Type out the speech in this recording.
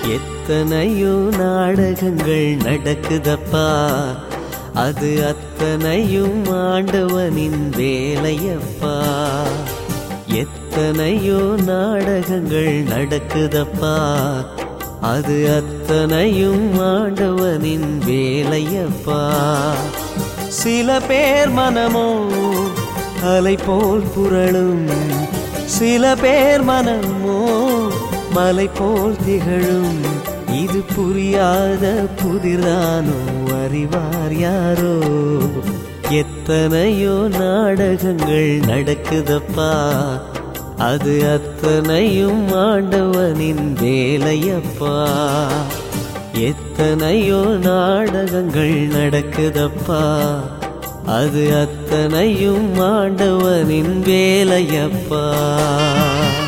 எத்தனையோ நாடகங்கள் நடக்குதப்பா அது அத்தனையும் ஆண்டவனின் வேலையப்பா எத்தனையோ நாடகங்கள் நடக்குதப்பா அது அத்தனையும் ஆண்டவனின் வேலையப்பா சில பேர் மனமோ அலை போல் புரளும் சில பேர் மனமோ மலை போல் திகழும் இது புரியாத புதிரானோ அறிவார் யாரோ எத்தனையோ நாடகங்கள் நடக்குதப்பா அது அத்தனையும் ஆண்டவனின் வேலையப்பா எத்தனையோ நாடகங்கள் நடக்குதப்பா அது அத்தனையும் ஆண்டவனின் வேலையப்பா